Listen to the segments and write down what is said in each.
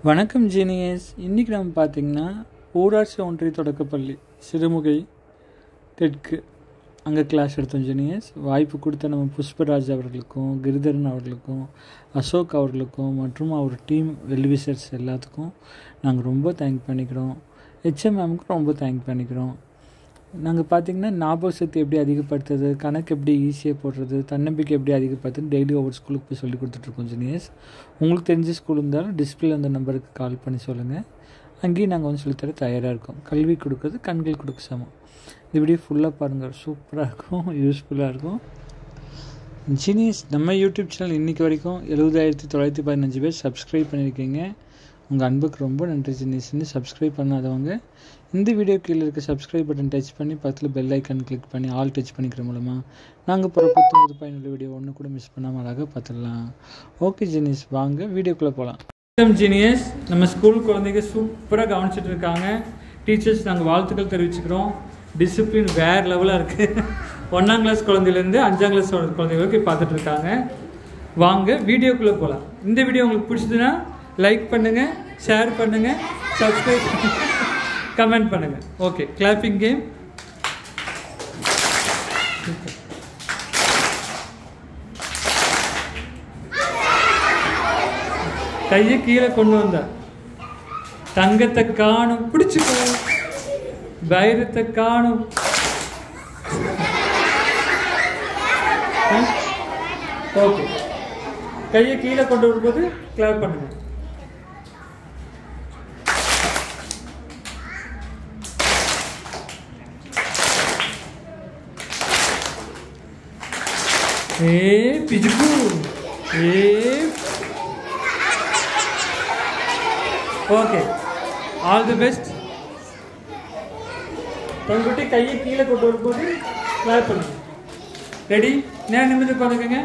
வணக்கம் ஜீனியஸ் இன்றைக்கி நம்ம பார்த்திங்கன்னா ஊராட்சி ஒன்றிய தொடக்கப்பள்ளி சிறுமுகை தெற்கு அங்கே கிளாஸ் எடுத்தோம் ஜீனியஸ் வாய்ப்பு கொடுத்த நம்ம புஷ்பராஜ் அவர்களுக்கும் கிரிதரன் அவர்களுக்கும் அசோக் அவர்களுக்கும் மற்றும் அவர் டீம் வெல்விசர்ஸ் எல்லாத்துக்கும் நாங்கள் ரொம்ப தேங்க் பண்ணிக்கிறோம் ஹெச்எம் மேமுக்கு ரொம்ப தேங்க் பண்ணிக்கிறோம் நாங்கள் பார்த்தீங்கன்னா ஞாபக சக்தி எப்படி அதிகப்படுத்துறது கணக்கு எப்படி ஈஸியாக போடுறது தன்னம்பிக்கை எப்படி அதிகப்படுத்துறது டெய்லி ஒவ்வொரு ஸ்கூலுக்கு போய் சொல்லி கொடுத்துட்ருக்கோம் ஜூனியர்ஸ் உங்களுக்கு தெரிஞ்ச ஸ்கூல் இருந்தாலும் டிஸ்பிளே அந்த நம்பருக்கு கால் பண்ணி சொல்லுங்கள் அங்கேயும் நாங்கள் வந்து சொல்லித்தர தயாராக இருக்கோம் கல்வி கொடுக்குறது கண்கள் கொடுக்க சமம் இந்த வீடியோ ஃபுல்லாக பாருங்கள் சூப்பராக இருக்கும் யூஸ்ஃபுல்லாக இருக்கும் ஜீனியஸ் நம்ம யூடியூப் சேனல் இன்றைக்கி வரைக்கும் எழுபதாயிரத்தி தொள்ளாயிரத்தி பதினஞ்சு பேர் சப்ஸ்கிரைப் பண்ணியிருக்கீங்க உங்கள் அன்புக்கு ரொம்ப நன்றி ஜெனிஸ்ன்னு சப்ஸ்கிரைப் பண்ணாதவங்க இந்த வீடியோ கீழே இருக்க சப்ஸ்கிரைப் பட்டன் டச் பண்ணி பக்கத்தில் பெல் ஐக்கான் கிளிக் பண்ணி ஆல் டச் பண்ணிக்கிற மூலமாக நாங்கள் போகிற பத்தொம்பது பயனுள்ள வீடியோ ஒன்று கூட மிஸ் பண்ணாமல் அழகாக பார்த்துடலாம் ஓகே ஜெனிஸ் வாங்க வீடியோக்குள்ளே போகலாம் வணக்கம் ஜீனியஸ் நம்ம ஸ்கூல் குழந்தைங்க சூப்பராக கவனிச்சிட்டு இருக்காங்க டீச்சர்ஸ் நாங்கள் வாழ்த்துக்கள் தெரிவிச்சுக்கிறோம் டிசிப்ளின் வேறு லெவலாக இருக்குது ஒன்றாம் கிளாஸ் குழந்தையிலேருந்து அஞ்சாம் கிளாஸ் குழந்தைங்க வரைக்கும் பார்த்துட்டு இருக்காங்க வாங்க வீடியோக்குள்ளே போகலாம் இந்த வீடியோ உங்களுக்கு பிடிச்சதுன்னா லைக் பண்ணுங்கள் ஷேர் பண்ணுங்கள் சப்ஸ்கிரைப் கமெண்ட் பண்ணுங்கள் ஓகே கிளாப்பிங் கேம் கையை கீழே கொண்டு வந்த தங்கத்தை காணும் பிடிச்சுக்கோ வைரத்தை காணும் ஓகே கையை கீழே கொண்டு வரும்போது கிளாப் பண்ணுங்க ஏ பிஜுக்கு ஏ ஓகே ஆல் தி பெஸ்ட் தங்குட்டி கையை கீழே கொண்டு வரும்போது கிளாப் பண்ணுங்க ரெடி நேரம் நிமிந்து உட்காந்துக்கங்க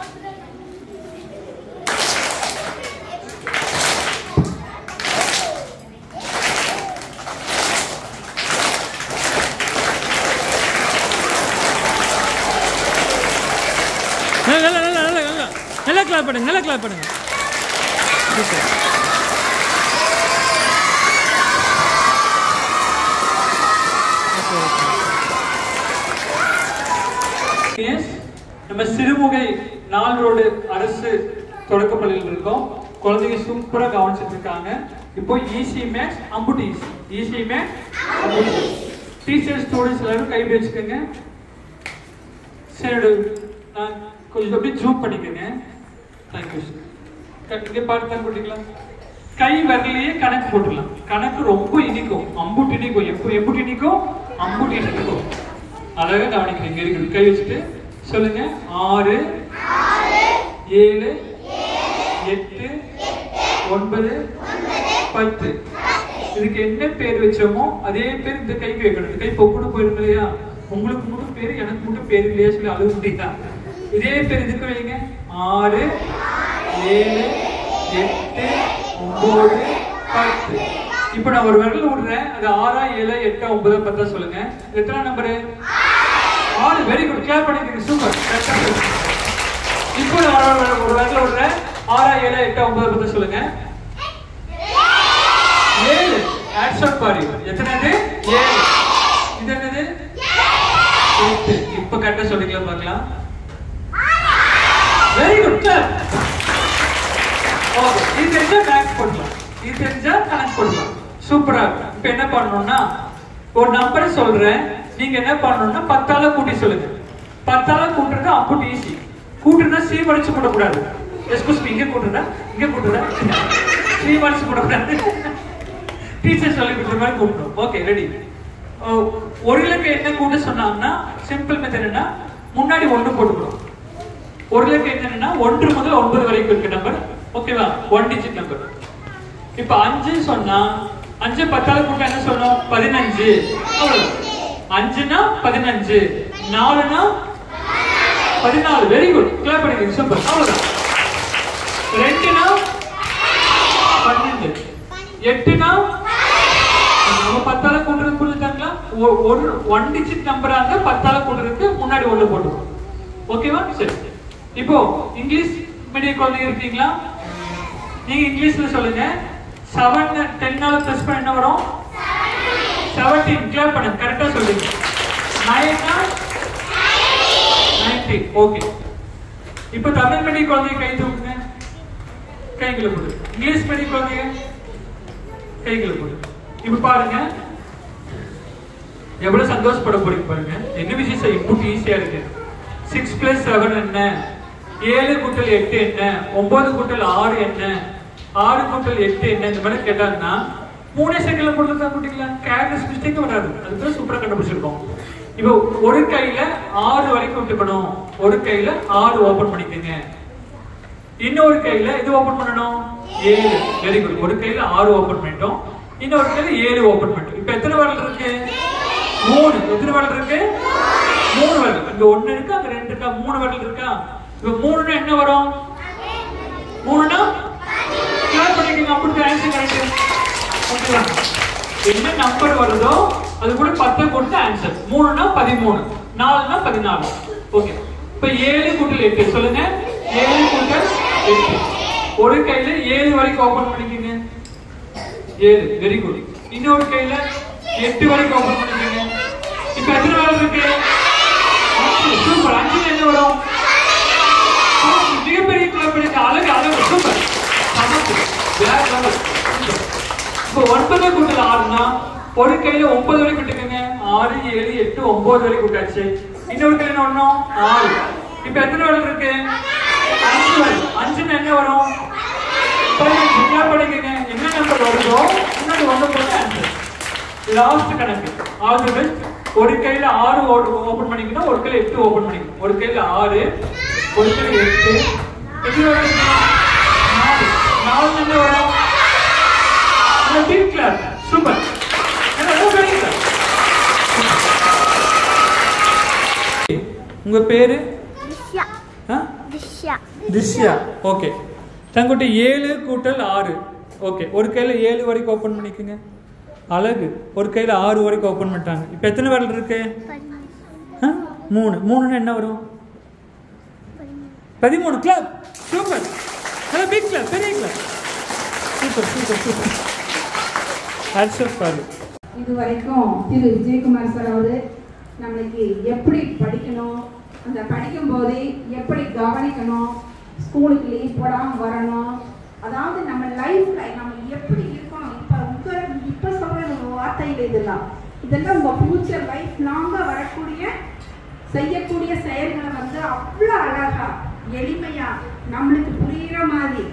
நல்லா நல்லா நல்லா நல்லா நல்லா கிளாப் பண்ணுங்க நல்லா கிளாப் பண்ணுங்க சூப்பர் நம்ம சிறுமுகை நாள் ரோடு அரசு தொடக்கப்பள்ளியில் இருக்கோம் குழந்தைங்க சூப்பரா கவனிச்சிட்டு இருக்காங்க இப்போ ஈஸி மேக்ஸ் அம்புட்டி ஈஸி ஈஸி மேக்ஸ் அம்புட்டி டீச்சர் ஸ்டூடெண்ட்ஸ் எல்லாரும் கை வச்சுக்கோங்க சரி நான் கொஞ்சம் அப்படியே ஜூம் பண்ணிக்கோங்க தேங்க்யூ சார் இங்கே பாட்டு தான் போட்டிங்களா கை வரலையே கணக்கு போட்டுடலாம் கணக்கு ரொம்ப இனிக்கும் அம்புட்டு இனிக்கும் எப்போ எம்புட்டு இனிக்கும் அம்புட்டு இனிக்கும் அழகா கவனிக்கிறீங்க இருக்குது கை வச்சுட்டு சொல்லுங்க ஆறு ஏழு எட்டு ஒன்பது பத்து இதுக்கு என்ன பேர் வச்சோமோ அதே பேர் இந்த கைக்கு வைக்கணும் இந்த கை பொக்குன்னு போயிடும் இல்லையா உங்களுக்கு மட்டும் பேர் எனக்கு மட்டும் பேர் இல்லையா சொல்லி அழுக முடியா இதே பேர் இதுக்கு வைங்க ஆறு ஏழு எட்டு ஒன்பது பத்து இப்ப நான் ஒரு விரல் விடுறேன் அது ஆறா ஏழு எட்டா ஒன்பது பத்தா சொல்லுங்க எத்தனை நம்பரு ஆறு வெரி குட் கிளாப் பண்ணிக்கிறீங்க சூப்பர் இப்போ நான் ஒரு ஒரு விரல் விடுறேன் ஆறா ஏழு எட்டா ஒன்பது பத்தா சொல்லுங்க ஏழு ஆட்ஸ் பாரி எத்தனை ஏழு இது என்னது எட்டு இப்ப கரெக்டா சொல்லிக்கலாம் பார்க்கலாம் வெரி குட் கிளாப் ஓகே இது தெரிஞ்சா மேக்ஸ் பண்ணலாம் இது தெரிஞ்சா கணக்கு பண்ணலாம் சூப்பரா இருக்கும் இப்ப என்ன பண்ணணும்னா ஒரு நம்பர் சொல்றேன் நீங்க என்ன பண்ணணும்னா பத்தால கூட்டி சொல்லுங்க பத்தால கூட்டுறது அப்படி ஈஸி கூட்டுறதா சீ வடிச்சு போடக்கூடாது எஸ்கூஸ் இங்க கூட்டுறதா இங்க கூட்டுறதா சீ வடிச்சு போடக்கூடாது டீச்சர் சொல்லி கொடுத்த மாதிரி கூட்டணும் ஓகே ரெடி ஒரு இலக்கு என்ன கூட்ட சொன்னாங்கன்னா சிம்பிள் மெத்தட் என்ன முன்னாடி ஒன்று போட்டுக்கணும் ஒரு இலக்கு என்னன்னா ஒன்று முதல் ஒன்பது வரைக்கும் இருக்க நம்பர் ஓகேவா ஒன் டிஜிட் நம்பர் இப்ப அஞ்சு சொன்னா அஞ்சு பத்தாவது கூட்டம் என்ன சொன்னோம் பதினஞ்சு அஞ்சுனா பதினஞ்சு நாலுனா பதினாலு வெரி குட் கிளாப் பண்ணிக்கிறீங்க சூப்பர் அவ்வளவுதான் ரெண்டுனா பன்னெண்டு எட்டுனா நம்ம பத்தால கூட்டுறது புரிஞ்சுட்டாங்களா ஒரு ஒன் டிஜிட் நம்பரா இருந்தா பத்தால கூட்டுறதுக்கு முன்னாடி ஒண்ணு போட்டுருவோம் ஓகேவா சரி இப்போ இங்கிலீஷ் மீடியம் குழந்தைங்க இருக்கீங்களா நீங்க இங்கிலீஷ்ல சொல்லுங்க செவன் டென்னால ப்ளஸ் பண்ண என்ன வரும் செவன்டீன் கிளியர் பண்ணுங்க கரெக்டா சொல்லுங்க நைன்னா நைன்டீன் ஓகே இப்போ தமிழ் மீடியம் குழந்தைங்க கை தூக்குங்க கைகளை போடு இங்கிலீஷ் மீடியம் குழந்தைங்க கைகளை போடு இப்போ பாருங்க எவ்வளவு சந்தோஷப்பட போறீங்க பாருங்க என்ன விஷயம் இன்புட் ஈஸியா இருக்கு சிக்ஸ் பிளஸ் செவன் என்ன ஏழு கூட்டல் எட்டு என்ன ஒன்பது கூட்டல் ஆறு என்ன ஆறு கூட்டல் எட்டு என்ன இந்த மாதிரி கேட்டாங்கன்னா மூணே செகண்ட்ல போட்டு தான் கூட்டிக்கலாம் கேர்லெஸ் மிஸ்டேக் வராது அதுக்கு சூப்பரா கண்டுபிடிச்சிருக்கோம் இப்போ ஒரு கையில ஆறு வரைக்கும் விட்டுக்கணும் ஒரு கையில ஆறு ஓபன் பண்ணிக்கோங்க இன்னொரு கையில இது ஓபன் பண்ணணும் ஏழு வெரி குட் ஒரு கையில ஆறு ஓபன் பண்ணிட்டோம் இன்னொரு கையில ஏழு ஓபன் பண்ணிட்டோம் இப்ப எத்தனை வரல் இருக்கு மூணு எத்தனை வரல் இருக்கு மூணு வரல் இங்க ஒண்ணு இருக்கு அங்க ரெண்டு இருக்கா மூணு வரல் இருக்கா இப்ப மூணுன்னா என்ன வரும் மூணுனா கிளாஸ் பண்ணிக்கோங்க அப்படி ஆன்சர் கரெக்ட் ஓகேவா என்ன நம்பர் வருதோ அது கூட பத்து கொடுத்து ஆன்சர் மூணுனா பதிமூணு நாலுனா பதினாலு ஓகே இப்ப ஏழு கூட்டல் எட்டு சொல்லுங்க ஏழு கூட்டல் எட்டு ஒரு கையில ஏழு வரைக்கும் ஓபன் பண்ணிக்கோங்க ஏழு வெரி குட் இன்னொரு கையில எட்டு வரைக்கும் ஓபன் பண்ணிக்கோங்க இப்ப எத்தனை வேலை இருக்கு அஞ்சு சூப்பர் அஞ்சு என்ன வரும் மிகப்பெரிய கிளப் இருக்கு அழகு அழகு சூப்பர் சமத்து வேற லெவல் இப்போ ஒன்பது கூட்டல் ஆறுனா ஒரு கையில ஒன்பது வரைக்கும் விட்டுக்கோங்க ஆறு ஏழு எட்டு ஒன்பது வரைக்கும் விட்டாச்சு இன்னொரு கையில என்ன வரணும் ஆறு இப்ப எத்தனை வரல் இருக்கு அஞ்சு வரல் அஞ்சுன்னு என்ன வரும் பதினஞ்சு என்ன படிக்கங்க என்ன நம்பர் வருதோ முன்னாடி ஒன்று போட்டு ஆன்சர் லாஸ்ட் கணக்கு ஆல் தி பெஸ்ட் ஒரு கையில ஆறு ஓபன் பண்ணிக்கணும் ஒரு கையில எட்டு ஓபன் பண்ணிக்கணும் ஒரு கையில ஆறு ஒரு கையில எட்டு எட்டு வரும் நாலு நாலு என்ன வரும் பிக் கிளாஸ் சூப்பர் உங்க பேரு திஷ்யா ஆ? திஷ்யா திஷ்யா ஓகே தங்குட்டி ஏழு கூட்டல் ஆறு ஓகே ஒரு கையில ஏழு வரைக்கும் ஓபன் பண்ணிக்கோங்க அழகு ஒரு கையில ஆறு வரைக்கும் ஓபன் பண்ணிட்டாங்க இப்போ எத்தனை விரல் இருக்கு ஆ? மூணு மூணுன்னா என்ன வரும் பதிமூணு கிளப் சூப்பர் நல்ல பிக் கிளப் பெரிய கிளப் சூப்பர் சூப்பர் சூப்பர் ஹர்ஷப் பாரு இது வரைக்கும் திரு விஜயகுமார் சார் அவரு நம்மளுக்கு எப்படி படிக்கணும் அந்த படிக்கும் போது எப்படி கவனிக்கணும் ஸ்கூலுக்கு லீவ் போடாம வரணும் அதாவது நம்ம லைஃப்ல நம்ம எப்படி இருக்கணும் இப்ப உங்க இப்ப சொல்ற வார்த்தைகள் இதெல்லாம் இதெல்லாம் உங்க ஃபியூச்சர் லைஃப் லாங்கா வரக்கூடிய செய்யக்கூடிய செயல்களை வந்து அவ்வளோ அழகா எளிமையா நம்மளுக்கு புரியுற மாதிரி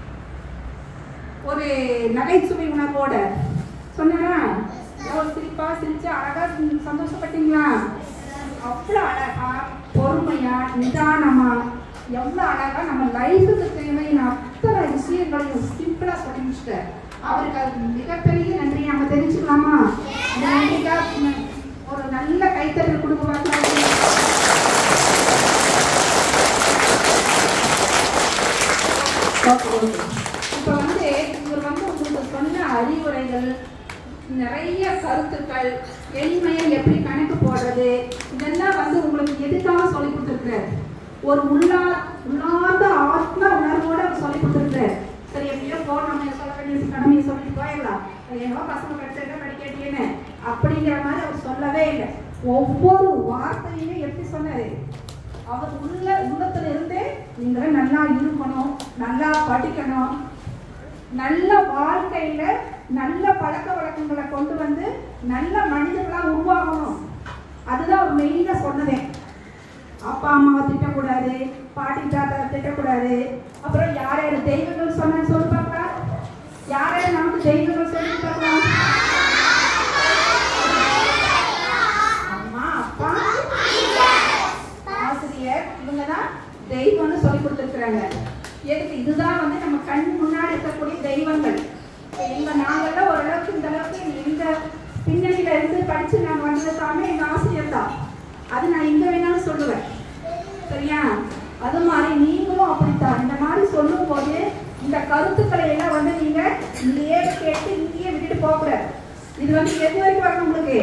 ஒரு நகைச்சுவை உணர்வோட சொன்னா ஒரு சிரிப்பா சிரிச்சு அழகா சந்தோஷப்பட்டீங்களா அவ்வளோ அழகா பொறுமையா நிதானமா எவ்வளோ அழகா நம்ம லைஃபுக்கு தேவையான அத்தனை விஷயங்களையும் சிம்பிளா சொல்லி முடிச்சிட்டார் அவருக்கு அது மிகப்பெரிய நன்றி நம்ம தெரிஞ்சுக்கலாமா அந்த நன்றிக்காக ஒரு நல்ல கைத்தறல் கொடுக்க பார்க்கலாம் இப்போ வந்து இவர் வந்து உங்களுக்கு சொன்ன அறிவுரைகள் நிறைய கருத்துக்கள் எளிமையா எப்படி கணக்கு போடுறது இதெல்லாம் வந்து உங்களுக்கு எதுக்காக சொல்லி கொடுத்துருக்காரு ஒரு உள்ளா உள்ளார்ந்த ஆத்ம உணர்வோட அவர் சொல்லி கொடுத்துருக்காரு சரி எப்படியோ போ நம்ம சொல்ல வேண்டிய கடமையை சொல்லிட்டு போயிடலாம் அது என்னவோ பசங்க படிச்சிருக்க படிக்கட்டியேன்னு அப்படிங்கிற மாதிரி அவர் சொல்லவே இல்லை ஒவ்வொரு வார்த்தையுமே எப்படி சொன்னாரு அவர் உள்ள உள்ளத்துல இருந்தே நீங்க நல்லா இருக்கணும் நல்லா படிக்கணும் நல்ல வாழ்க்கையில நல்ல பழக்க வழக்கங்களை கொண்டு வந்து நல்ல மனிதர்களா உருவாகணும் அதுதான் அவர் மெயினா சொன்னதே அப்பா அம்மாவை திட்டக்கூடாது பாட்டி தாத்தா திட்டக்கூடாது அப்புறம் யார் யார் தெய்வங்கள் சொன்ன சொல்லி பார்க்கலாம் யார் யார் நமக்கு தெய்வங்கள் சொல்லி பார்க்கலாம் அம்மா அப்பா ஆசிரியர் இவங்க தான் தெய்வம்னு சொல்லி கொடுத்துருக்குறாங்க எதுக்கு இதுதான் வந்து நம்ம கண் முன்னாடி இருக்கக்கூடிய தெய்வங்கள் எங்க நாங்கெல்லாம் ஓரளவுக்கு இந்த அளவுக்கு எங்க பின்னணியில இருந்து படிச்சு நாங்க வந்ததுக்காக எங்க ஆசிரியர் தான் அது நான் எங்க வேணாலும் சொல்லுவேன் சரியா அது மாதிரி நீங்களும் அப்படித்தான் இந்த மாதிரி சொல்லும் போது இந்த கருத்துக்களை எல்லாம் வந்து நீங்க இங்கேயே கேட்டு இங்கேயே விட்டுட்டு போகக்கூடாது இது வந்து எது வரைக்கும் வரணும் உங்களுக்கு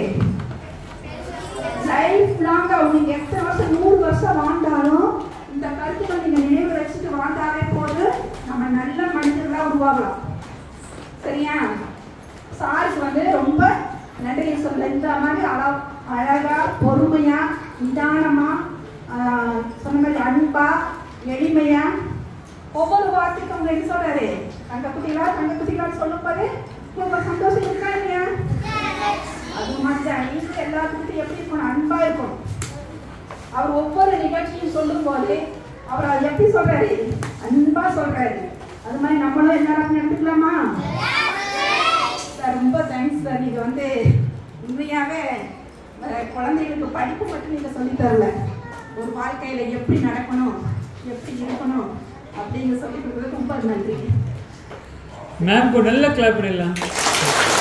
லைஃப் லாங்கா நீங்க எத்தனை வருஷம் நூறு வருஷம் வாழ்ந்தாலும் இந்த கருத்துக்கள் நீங்க நினைவு வச்சுட்டு வாழ்ந்தாலே போது நம்ம நல்ல மனிதர்களா உருவாகலாம் சரியா சாருக்கு வந்து ரொம்ப நன்றி சொல்ல இந்த மாதிரி அழ அழகா பொறுமையா நிதானமா ஆஹ், சொன்ன மாதிரி அன்பா எளிமையா ஒவ்வொரு வார்த்தைக்கும் அவங்க என்ன சொல்றாரு தங்க குட்டிகளா தங்க குட்டிகளா சொல்லும் போது உங்களுக்கு சந்தோஷம் இருக்கா இல்லையா அது மாதிரி தான் நீங்க எல்லாத்துக்கிட்டும் எப்படி இருக்கணும் அன்பா இருக்கணும் அவர் ஒவ்வொரு நிகழ்ச்சியும் சொல்லும் போது அவர் அதை எப்படி சொல்றாரு அன்பா சொல்றாரு அது மாதிரி நம்மளும் எல்லாரும் எடுத்துக்கலாமா சார் ரொம்ப தேங்க்ஸ் சார் நீங்க வந்து உண்மையாவே அஹ், குழந்தைகளுக்கு படிப்பு மட்டும் நீங்க சொல்லித் தரல ஒரு வாழ்க்கையில எப்படி நடக்கணும் எப்படி இருக்கணும் அப்படிங்க சொல்லி கொடுத்ததுக்கு ரொம்ப நன்றி மேம்க்கு நல்ல கிளாப் பண்ணிடலாம்